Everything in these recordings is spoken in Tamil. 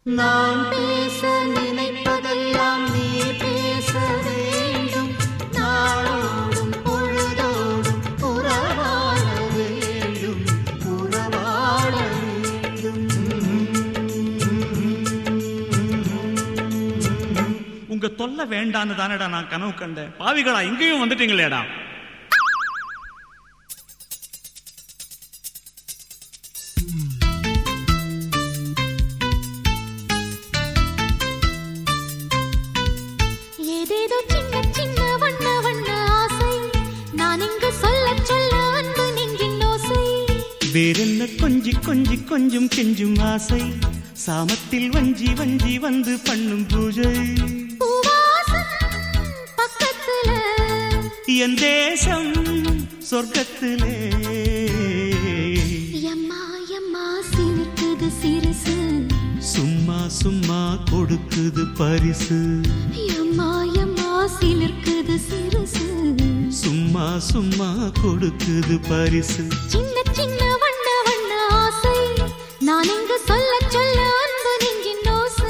நான் பேச நினைப்பதெல்லாம் நீ பேச வேண்டும் நாளோடும் பொழுதோடும் உறவாட வேண்டும் உறவாட வேண்டும் உங்க தொல்லை வேண்டான்னு தானடா நான் கனவு கண்டேன் பாவிகளா இங்கேயும் வந்துட்டீங்களேடா ஏதேதோ சின்ன சின்ன வண்ண வண்ண ஆசை நான் இங்கு சொல்ல சொல்ல அன்பு நெஞ்சின் ஓசை வேறென்ன கொஞ்சி கொஞ்சி கொஞ்சம் கெஞ்சும் ஆசை சாமத்தில் வஞ்சி வஞ்சி வந்து பண்ணும் பூஜை பூவாசம் பக்கத்துல என் தேசம் சொர்க்கத்திலே எம்மா எம்மா சிலிர்க்குது சிறுசு சும்மா சும்மா கொடுக்குது பரிசு எம்மா எம்மா சிலிர்க்குது சிறுசு சும்மா சும்மா கொடுக்குது பரிசு சின்ன சின்ன வண்ண வண்ண ஆசை நான் இங்கு சொல்ல சொல்ல அன்பு நெஞ்சின் ஓசை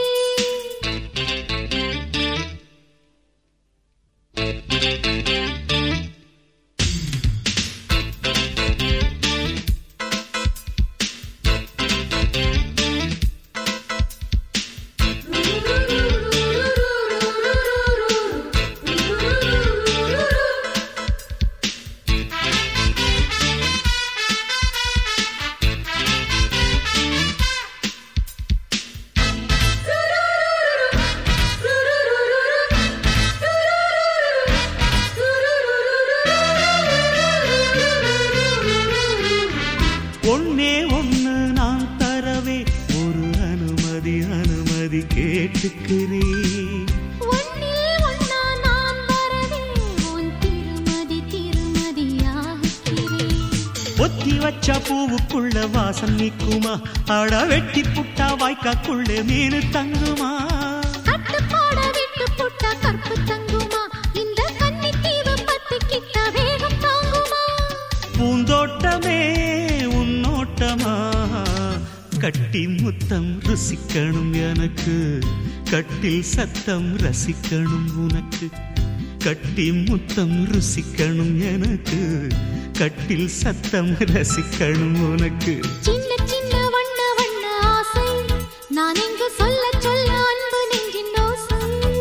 ஒன்னே ஒண்ணு நான் தரவே ஒரு அனுமதி அனுமதி கேட்டுக்கிறேன் ஒன்னில் ஒன்னா நான் வரவே உன் திருமதி திருமதியாகிறேன் ஒத்தி வச்ச பூவுக்குள்ள வாசம் நிக்குமா அட வெட்டி புட்டா வாய்க்காக்குள்ள மீனு தங்குமா கட்டு போட விட்டு புட்டா கற்பு தங்குமா இந்த கன்னி தீவு பத்து கிட்ட வேகம் தாங்குமா பூந்தோட்டமே உன்னோட்டமா கட்டி முத்தம் ருசிக்கணும் எனக்கு கட்டில் சத்தம் ரசிக்கணும் உனக்கு கட்டி முத்தம் ருசிக்கணும் எனக்கு கட்டில் சத்தம் ரசிக்கணும் உனக்கு சின்ன சின்ன வண்ண வண்ண ஆசை நான் இங்கு சொல்ல சொல்ல அன்பு நெஞ்சின் ஓசை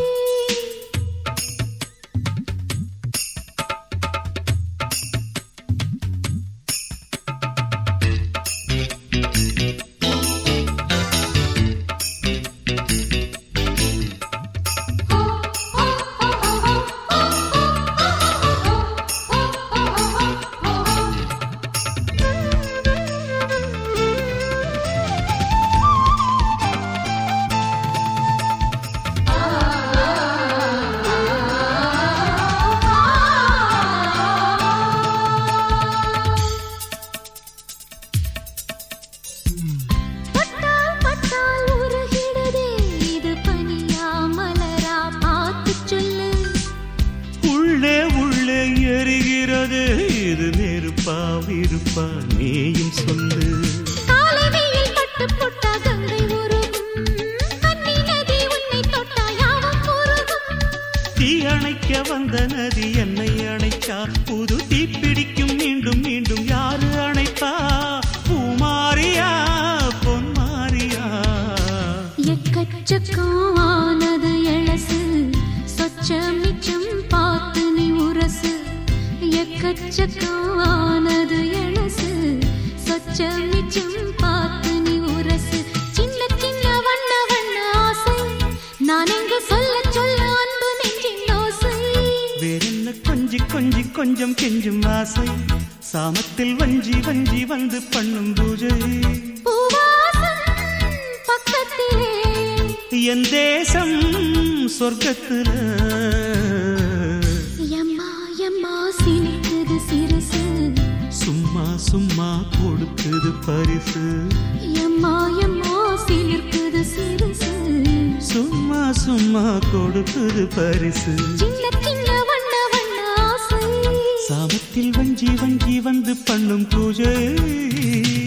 பட்டால் பட்டால் உருகிடுதே இது பனியா மலரா பார்த்து சொல்லு உள்ளே உள்ளே எரிகிறது இது நெருப்பா விருப்பா நீயும் சொல்லு காலை வெயில் பட்டு புட்டா கங்கை உருகும் கன்னி நதி உன்னை தொட்டா யாவும் உருகும் தீ அணைக்க வந்த நதி என்னை அணைச்சா புது தீ பிடிக்கும் மீண்டும் மீண்டும் யாரு அணைத்தா பூமாரியா பொன்மாரியா எக்கச்சக்கம் ஆனது எழசு சொச்ச மிச்சம் பார்த்து நீ உரசு எக்கச்சக்கம் ஆனது எழசு சொச்ச மிச்சம் பார்த்து நீ உரசு சின்ன சின்ன வண்ண வண்ண ஆசை நான் எங்கு சொல்ல சொல்ல அன்பு நெஞ்சின் ஓசை வேறென்ன கொஞ்சி கொஞ்சி கொஞ்சம் கெஞ்சும் ஆசை சாமத்தில் வஞ்சி வஞ்சி வந்து பண்ணும் பூஜை பூவாசம் பக்கத்திலே என் தேசம் சொர்க்கத்துல எம்மா எம்மா சிலிக்குது சிறுசு சும்மா சும்மா கொடுக்குது பரிசு எம்மா எம்மா சிலிர்க்குது சிறுசு சும்மா சும்மா கொடுக்குது பரிசு சின்ன சின்ன வண்ண வண்ண ஆசை சாமத்தில் வஞ்சி வஞ்சி வந்து பண்ணும் பூஜை